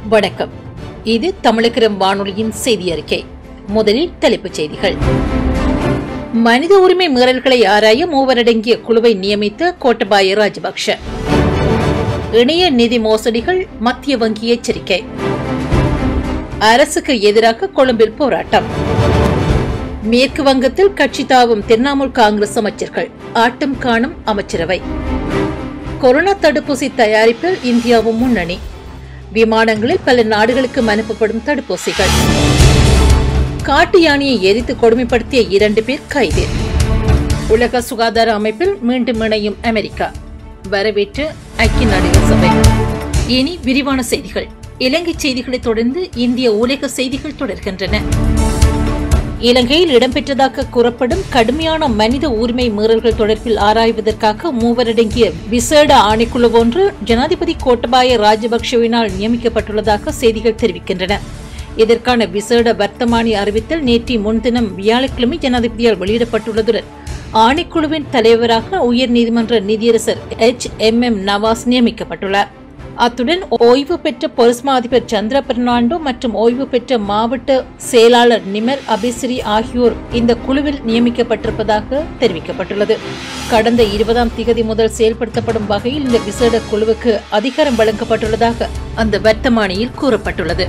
வணக்கம் இது தமிழகரம் வானொலியின் செய்தி அறிக்கை முதலில் தலைப்புச் செய்திகள் மனித உரிமை மீறல்களை ஆராய மூவரடங்கிய குழுவை நியமித்த கோட்டபாய ராஜபக்ஷ இணைய நிதி மோசடிகள் மத்திய வங்கி எச்சரிக்கை அரசுக்கு எதிராக கொழும்பில் போராட்டம் மேற்கு வங்கத்தில் கட்சி தாவும் திரிணாமுல் காங்கிரஸ் அமைச்சர்கள் ஆட்டம் காணும் அமைச்சரவை கொரோனா தடுப்பூசி தயாரிப்பில் இந்தியாவும் முன்னணி விமானங்களில் பல நாடுகளுக்கு அனுப்பப்படும் தடுப்பூசிகள் காட்டு யானையை எரித்து கொடுமைப்படுத்திய இரண்டு பேர் கைது உலக சுகாதார அமைப்பில் மீண்டும் இணையும் அமெரிக்கா வரவேற்று ஐக்கிய நாடுகள் சபை இனி விரிவான செய்திகள் இலங்கை செய்திகளைத் தொடர்ந்து இந்திய உலக செய்திகள் தொடர்கின்றன இலங்கையில் இடம்பெற்றதாக கூறப்படும் கடுமையான மனித உரிமை மீறல்கள் தொடர்பில் ஆராய்வதற்காக மூவரடங்கிய விசேட ஆணைக்குழு ஒன்று ஜனாதிபதி கோட்டபாய ராஜபக்ஷவினால் நியமிக்கப்பட்டுள்ளதாக செய்திகள் தெரிவிக்கின்றன இதற்கான விசேட வர்த்தமானி அறிவித்தல் நேற்று முன்தினம் வியாழக்கிழமை ஜனாதிபதியால் வெளியிடப்பட்டுள்ளதுடன் ஆணைக்குழுவின் தலைவராக உயர்நீதிமன்ற நீதியரசர் எச் எம் எம் நவாஸ் நியமிக்கப்பட்டுள்ளார் அத்துடன் ஓய்வு பெற்ற பொலிஸ்மா அதிபர் சந்திர பெர்னாண்டோ மற்றும் ஓய்வு பெற்ற மாவட்ட செயலாளர் நிமர் அபிசிரி ஆகியோர் இந்த குழுவில் நியமிக்கப்பட்டிருப்பதாக தெரிவிக்கப்பட்டுள்ளது கடந்த இருபதாம் திகதி முதல் செயல்படுத்தப்படும் வகையில் இந்த விசேட குழுவுக்கு அதிகாரம் வழங்கப்பட்டுள்ளதாக அந்த வர்த்தமானியில் கூறப்பட்டுள்ளது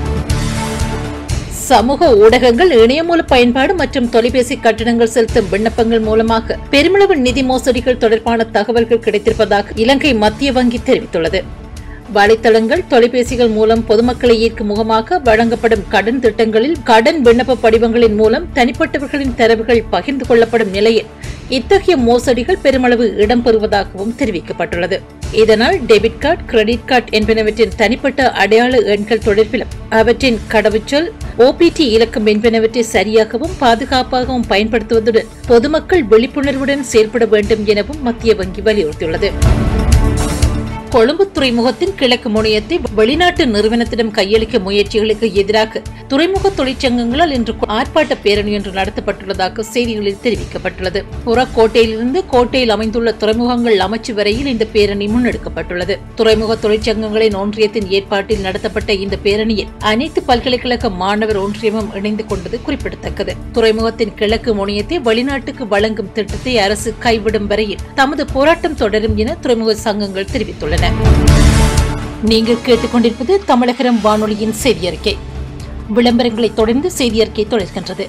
சமூக ஊடகங்கள் இணையமூல பயன்பாடு மற்றும் தொலைபேசி கட்டணங்கள் செலுத்தும் விண்ணப்பங்கள் மூலமாக பெருமளவு நிதி மோசடிகள் தொடர்பான தகவல்கள் கிடைத்திருப்பதாக இலங்கை மத்திய வங்கி தெரிவித்துள்ளது வலைத்தளங்கள் தொலைபேசிகள் மூலம் பொதுமக்களை ஈர்க்கும் முகமாக வழங்கப்படும் கடன் திட்டங்களில் கடன் விண்ணப்ப படிவங்களின் மூலம் தனிப்பட்டவர்களின் தரவுகள் பகிர்ந்து கொள்ளப்படும் நிலையில் இத்தகைய மோசடிகள் பெருமளவு இடம்பெறுவதாகவும் தெரிவிக்கப்பட்டுள்ளது இதனால் டெபிட் கார்டு கிரெடிட் கார்டு என்பனவற்றின் தனிப்பட்ட அடையாள எண்கள் தொடர்பிலும் அவற்றின் கடவுச்சொல் ஓபிடி இலக்கம் என்பனவற்றை சரியாகவும் பாதுகாப்பாகவும் பயன்படுத்துவதுடன் பொதுமக்கள் விழிப்புணர்வுடன் செயல்பட வேண்டும் எனவும் மத்திய வங்கி வலியுறுத்தியுள்ளது கொழும்பு துறைமுகத்தின் கிழக்கு முனையத்தை வெளிநாட்டு நிறுவனத்திடம் கையளிக்க முயற்சிகளுக்கு எதிராக துறைமுக தொழிற்சங்கங்களால் இன்று ஆர்ப்பாட்ட பேரணி ஒன்று நடத்தப்பட்டுள்ளதாக செய்திகளில் தெரிவிக்கப்பட்டுள்ளது புறக்கோட்டையிலிருந்து கோட்டையில் அமைந்துள்ள துறைமுகங்கள் அமைச்சு வரையில் இந்த பேரணி முன்னெடுக்கப்பட்டுள்ளது துறைமுக தொழிற்சங்கங்களின் ஒன்றியத்தின் ஏற்பாட்டில் நடத்தப்பட்ட இந்த பேரணியில் அனைத்து பல்கலைக்கழக மாணவர் ஒன்றியமும் இணைந்து கொண்டது குறிப்பிடத்தக்கது துறைமுகத்தின் கிழக்கு முனையத்தை வெளிநாட்டுக்கு வழங்கும் திட்டத்தை அரசு கைவிடும் வரையில் தமது போராட்டம் தொடரும் என துறைமுக சங்கங்கள் தெரிவித்துள்ளன நீங்கள் கேட்டுக்கொண்டிருப்பது தமிழகரம் வானொலியின் செய்தி அறிக்கை விளம்பரங்களை தொடர்ந்து செய்தி அறிக்கை தொடர்கின்றது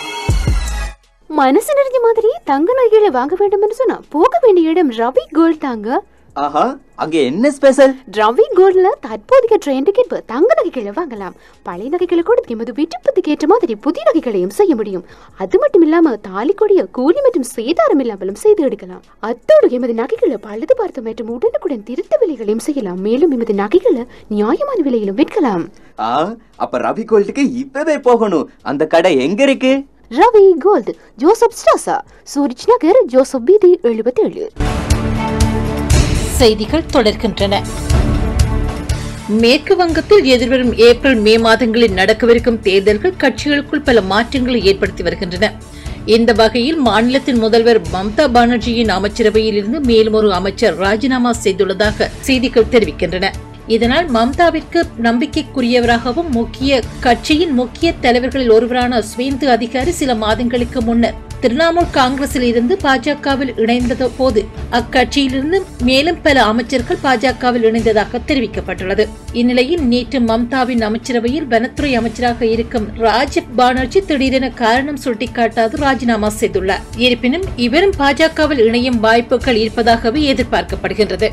மனசு நிறைஞ்ச மாதிரி தங்க நகைகளை வாங்க வேண்டும் என்று சொன்னா போக வேண்டிய இடம் ரவி கோல்ட் தாங்க ஆஹா அங்க என்ன ஸ்பெஷல் ரவி கோல்ட்ல தற்போதைய ட்ரெண்டுக்கு ஏற்ப தங்க நகைகளை வாங்கலாம் பழைய நகைகளை கொடுத்து எமது விருப்பத்துக்கு ஏற்ற மாதிரி புதிய நகைகளையும் செய்ய முடியும் அது மட்டும் இல்லாம தாலி கொடிய கூலி மற்றும் சேதாரம் இல்லாமலும் செய்து எடுக்கலாம் அத்தோடு எமது நகைகளை பழுது பார்த்து மற்றும் உடனுக்குடன் திருத்த விலைகளையும் செய்யலாம் மேலும் எமது நகைகளை நியாயமான விலையிலும் விற்கலாம் ஆ அப்ப ரவி கோல்டுக்கு இப்பவே போகணும் அந்த கடை எங்க இருக்கு ரவி கோல்ட் ஜோசப் ஸ்டாசா சூரிச் நகர் ஜோசப் வீதி எழுபத்தி ஏழு செய்திகள் தொடர்கின்றன மேற்கு வங்கத்தில் எதிர்வரும் ஏப்ரல் மே மாதங்களில் நடக்கவிருக்கும் தேர்தல்கள் கட்சிகளுக்குள் பல மாற்றங்களை ஏற்படுத்தி வருகின்றன இந்த வகையில் மாநிலத்தின் முதல்வர் மம்தா பானர்ஜியின் அமைச்சரவையில் இருந்து மேலும் ஒரு அமைச்சர் ராஜினாமா செய்துள்ளதாக செய்திகள் தெரிவிக்கின்றன இதனால் மம்தாவிற்கு நம்பிக்கைக்குரியவராகவும் முக்கிய கட்சியின் முக்கிய தலைவர்களில் ஒருவரான ஸ்வேந்து அதிகாரி சில மாதங்களுக்கு முன்னர் திரிணாமுல் காங்கிரஸில் இருந்து பாஜகவில் இணைந்தது போது அக்கட்சியிலிருந்து மேலும் பல அமைச்சர்கள் பாஜகவில் இணைந்ததாக தெரிவிக்கப்பட்டுள்ளது இந்நிலையில் நேற்று மம்தாவின் அமைச்சரவையில் வனத்துறை அமைச்சராக இருக்கும் ராஜீவ் பானர்ஜி திடீரென காரணம் சுட்டிக்காட்டாது ராஜினாமா செய்துள்ளார் இருப்பினும் இவரும் பாஜகவில் இணையும் வாய்ப்புகள் இருப்பதாகவே எதிர்பார்க்கப்படுகின்றது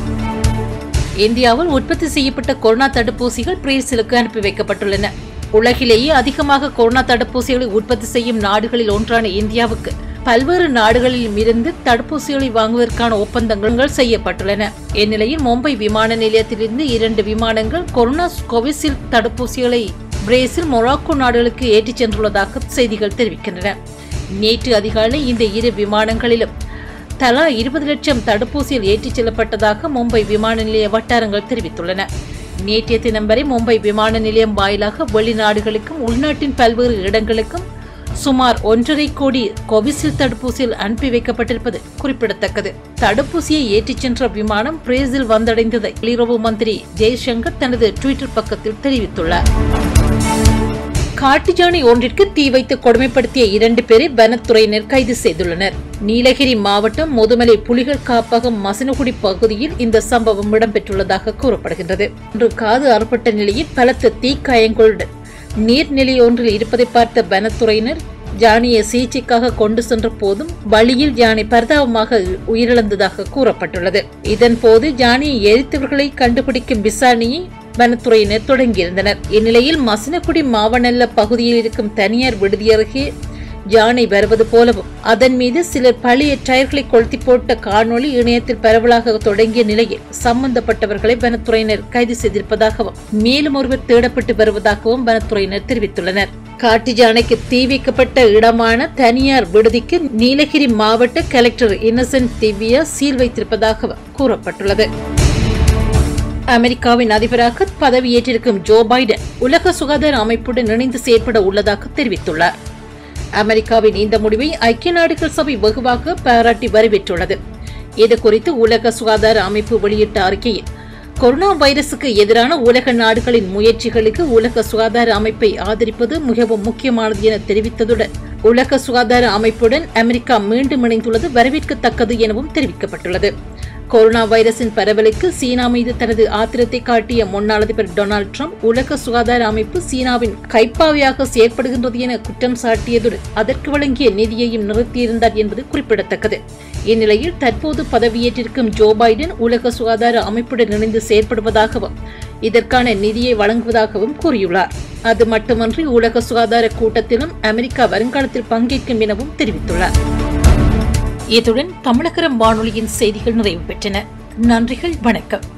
இந்தியாவில் உற்பத்தி செய்யப்பட்ட கொரோனா தடுப்பூசிகள் பிரேசிலுக்கு அனுப்பி வைக்கப்பட்டுள்ளன உலகிலேயே அதிகமாக கொரோனா தடுப்பூசிகளை உற்பத்தி செய்யும் நாடுகளில் ஒன்றான இந்தியாவுக்கு பல்வேறு நாடுகளில் இருந்து தடுப்பூசிகளை வாங்குவதற்கான ஒப்பந்தங்கள் செய்யப்பட்டுள்ளன இந்நிலையில் மும்பை விமான நிலையத்திலிருந்து இரண்டு விமானங்கள் கொரோனா கோவிஷீல்டு தடுப்பூசிகளை பிரேசில் மொராக்கோ நாடுகளுக்கு ஏற்றிச் சென்றுள்ளதாக செய்திகள் தெரிவிக்கின்றன நேற்று அதிகாலை இந்த இரு விமானங்களிலும் தலா இருபது லட்சம் தடுப்பூசியில் ஏற்றிச் செல்லப்பட்டதாக மும்பை விமான நிலைய வட்டாரங்கள் தெரிவித்துள்ளன நேற்றைய தினம் வரை மும்பை விமான நிலையம் வாயிலாக வெளிநாடுகளுக்கும் உள்நாட்டின் பல்வேறு இடங்களுக்கும் சுமார் ஒன்றரை கோடி கோவிஷீல்டு தடுப்பூசியில் அனுப்பி வைக்கப்பட்டிருப்பது குறிப்பிடத்தக்கது தடுப்பூசியை ஏற்றிச் சென்ற விமானம் பிரேசில் வந்தடைந்ததை வெளியுறவு மந்திரி ஜெய்சங்கர் தனது ட்விட்டர் பக்கத்தில் தெரிவித்துள்ளார் காட்டுஜானை ஒன்றிற்கு தீ வைத்து கொடுமைப்படுத்திய இரண்டு பேரை வனத்துறையினர் கைது செய்துள்ளனர் நீலகிரி மாவட்டம் முதுமலை புலிகள் காப்பகம் மசனகுடி பகுதியில் இந்த சம்பவம் இடம்பெற்றுள்ளதாக கூறப்படுகின்றது இன்று காது அறுபட்ட நிலையில் பலத்த தீக்காயங்களுடன் நீர்நிலை ஒன்றில் இருப்பதை பார்த்த வனத்துறையினர் ஜானியை சிகிச்சைக்காக கொண்டு சென்ற போதும் வழியில் ஜானி பரிதாபமாக உயிரிழந்ததாக கூறப்பட்டுள்ளது இதன்போது ஜானியை எரித்தவர்களை கண்டுபிடிக்கும் விசாரணையை வனத்துறையினர் தொடங்கியிருந்தனர் இந்நிலையில் மசினகுடி மாவனல்ல பகுதியில் இருக்கும் தனியார் விடுதி அருகே யானை வருவது போலவும் அதன் மீது சிலர் பழைய டயர்களை கொளுத்தி போட்ட காணொளி இணையத்தில் பரவலாக தொடங்கிய நிலையில் சம்பந்தப்பட்டவர்களை வனத்துறையினர் கைது செய்திருப்பதாகவும் மேலும் ஒருவர் தேடப்பட்டு வருவதாகவும் வனத்துறையினர் தெரிவித்துள்ளனர் காட்டு யானைக்கு தீ வைக்கப்பட்ட இடமான தனியார் விடுதிக்கு நீலகிரி மாவட்ட கலெக்டர் இன்னசென்ட் திவ்யா சீல் வைத்திருப்பதாகவும் கூறப்பட்டுள்ளது அமெரிக்காவின் அதிபராக பதவியேற்றிருக்கும் ஜோ பைடன் உலக சுகாதார அமைப்புடன் இணைந்து செயற்பட உள்ளதாக தெரிவித்துள்ளார் அமெரிக்காவின் இந்த முடிவை ஐக்கிய நாடுகள் சபை வெகுவாக பாராட்டி வரவேற்றுள்ளது இது குறித்து உலக சுகாதார அமைப்பு வெளியிட்ட அறிக்கையில் கொரோனா வைரசுக்கு எதிரான உலக நாடுகளின் முயற்சிகளுக்கு உலக சுகாதார அமைப்பை ஆதரிப்பது மிகவும் முக்கியமானது என தெரிவித்ததுடன் உலக சுகாதார அமைப்புடன் அமெரிக்கா மீண்டும் இணைந்துள்ளது வரவேற்கத்தக்கது எனவும் தெரிவிக்கப்பட்டுள்ளது கொரோனா வைரஸின் பரவலுக்கு சீனா மீது தனது ஆத்திரத்தை காட்டிய முன்னாள் அதிபர் டொனால்டு ட்ரம்ப் உலக சுகாதார அமைப்பு சீனாவின் கைப்பாவையாக செயற்படுகின்றது என குற்றம் சாட்டியதுடன் அதற்கு வழங்கிய நிதியையும் நிறுத்தியிருந்தார் என்பது குறிப்பிடத்தக்கது இந்நிலையில் தற்போது பதவியேற்றிருக்கும் ஜோ பைடன் உலக சுகாதார அமைப்புடன் இணைந்து செயற்படுவதாகவும் இதற்கான நிதியை வழங்குவதாகவும் கூறியுள்ளார் அது மட்டுமன்றி உலக சுகாதார கூட்டத்திலும் அமெரிக்கா வருங்காலத்தில் பங்கேற்கும் எனவும் தெரிவித்துள்ளார் இத்துடன் தமிழகரம் வானொலியின் செய்திகள் நிறைவு பெற்றன நன்றிகள் வணக்கம்